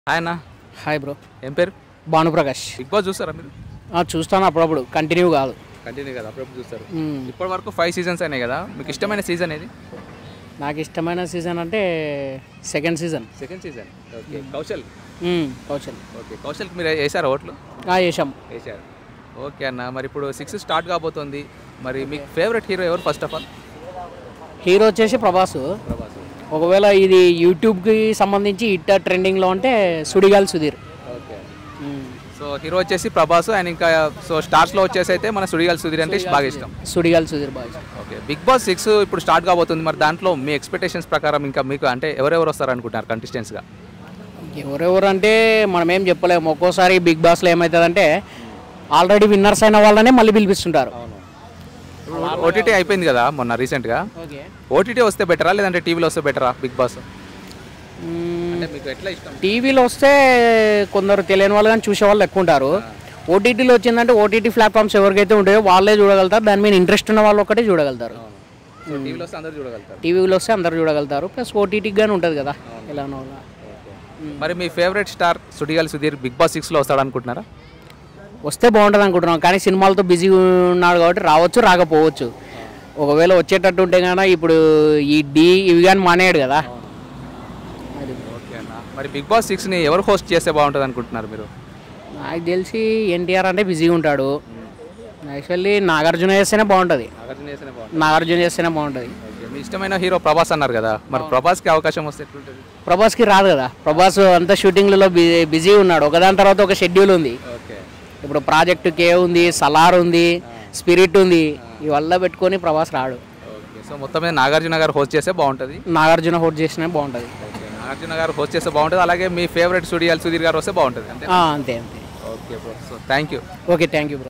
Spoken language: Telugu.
ఆయన హాయ్ బ్రో ఏం పేరు భానుప్రకాష్ బిగ్ బాస్ చూస్తారా మీరు ఆ, చూస్తాను అప్పుడప్పుడు కంటిన్యూ కాదు కంటిన్యూ కదా అప్పుడప్పుడు చూస్తారు మ్మ్. ఇప్పటి వరకు ఫైవ్ సీజన్స్ అయినాయి కదా మీకు ఇష్టమైన సీజన్ ఏది నాకు ఇష్టమైన సీజన్ అంటే second season second season okay Kaushal Kaushal okay కౌశల్కి మీరు వేసారా ఓట్లు ఆ, వేసాం వేసారు ఓకే అన్న మరి ఇప్పుడు సిక్స్ స్టార్ట్ కాబోతుంది మరి మీకు ఫేవరెట్ హీరో ఎవరు ఫస్ట్ ఆఫ్ ఆల్ హీరో వచ్చేసి ప్రభాస్ ప్రభాస్ ఒకవేళ ఇది యూట్యూబ్కి సంబంధించి ఇట్ట ట్రెండింగ్లో అంటే Sudigali Sudheer okay hmm. So hero వచ్చేసి ప్రభాస్ అండ్ ఇంకా సో స్టార్స్లో వచ్చేసి అయితే మన సుడిగాల్ సుధీర్ అంటే బాగా ఇష్టం సుడిగాల్ సుధీర్ బాగా ఇష్టం. ఓకే బిగ్ బాస్ సిక్స్ ఇప్పుడు స్టార్ట్ కాబోతుంది మరి దాంట్లో మీ ఎక్స్పెక్టేషన్స్ ప్రకారం ఇంకా మీకు అంటే ఎవరెవరు వస్తారు అనుకుంటున్నారు కంటెస్టెంట్స్గా ఎవరెవరు అంటే మనం ఏం చెప్పలేము ఒక్కోసారి బిగ్ బాస్లో ఏమవుతుందంటే ఆల్రెడీ విన్నర్స్ అయిన వాళ్ళనే మళ్ళీ పిలిపిస్తుంటారు ఓటీటీ అయిపోయింది కదా మొన్న రీసెంట్గా ఓకే ఓటీటీ వస్తే బెటరా లేదంటే టీవీలో వస్తే బెటరా బిగ్ బాస్ అంటే మీకు ఎట్లా ఇష్టం టీవీలో వస్తే కొందరు తెలియని వాళ్ళు కానీ చూసే వాళ్ళు ఎక్కువ ఉంటారు ఓటీటీలో వచ్చిందంటే ఓటీటీ ప్లాట్ఫామ్స్ ఎవరికైతే ఉంటాయో వాళ్ళే చూడగలుగుతారు దాని మీద ఇంట్రెస్ట్ ఉన్న వాళ్ళు ఒకటే చూడగలుగుతారు సో టీవీలో వస్తే అందరూ చూడగలుగుతారు టీవీలో వస్తే అందరు చూడగలుగుతారు ప్లస్ ఓటీటీకి కానీ ఉంటుంది కదా ఎలానో అలా. మరి మీ favourite star Sudigali Sudheer big boss సిక్స్లో వస్తాడు అనుకుంటున్నారా వస్తే బాగుంటుంది అనుకుంటున్నాం కానీ సినిమాలతో బిజీ ఉన్నాడు కాబట్టి రావచ్చు రాకపోవచ్చు ఒకవేళ వచ్చేటట్టు ఉంటే కనుక ఇప్పుడు ఈ డి ఇవి కానీ మానేయాడు కదా అది ఓకే అన్న మరి బిగ్ బాస్ సిక్స్ని ఎవరు హోస్ట్ చేస్తే బాగుంటుంది అనుకుంటున్నారు మీరు నాకు తెలిసి ఎన్టీఆర్ అంటే బిజీగా ఉంటాడు యాక్చువల్లీ నాగార్జున చేస్తేనే బాగుంటుంది నాగార్జున చేస్తేనే బాగుంటుంది ఓకే మీ ఇష్టమైన హీరో ప్రభాస్ అన్నారు కదా మరి ప్రభాస్కి అవకాశం వస్తే ఎట్లుంటుంది ప్రభాస్కి రాదు కదా ప్రభాస్ అంతా షూటింగ్లలో బిజీ బిజీ ఉన్నాడు ఒకదాని తర్వాత ఒక షెడ్యూల్ ఉంది ఓకే ఇప్పుడు ప్రాజెక్ట్ కే ఉంది సలార్ ఉంది స్పిరిట్ ఉంది ఇవల్ల పెట్టుకొని ప్రభాస్ రాడు ఓకే సో మొత్తం మీద నాగార్జున గారు హోస్ట్ చేస్తే బాగుంటుంది నాగార్జున హోట్ చేసినా బాగుంటుంది ఓకే నాగార్జున గారు హోస్ట్ చేస్తే బాగుంటుంది అలాగే మీ ఫేవరెట్ సుడియాల్ సుధీర్ గారు వస్తే బాగుంటుంది అంతే ఆ, అంతే అంతే okay bro so thank you okay thank you bro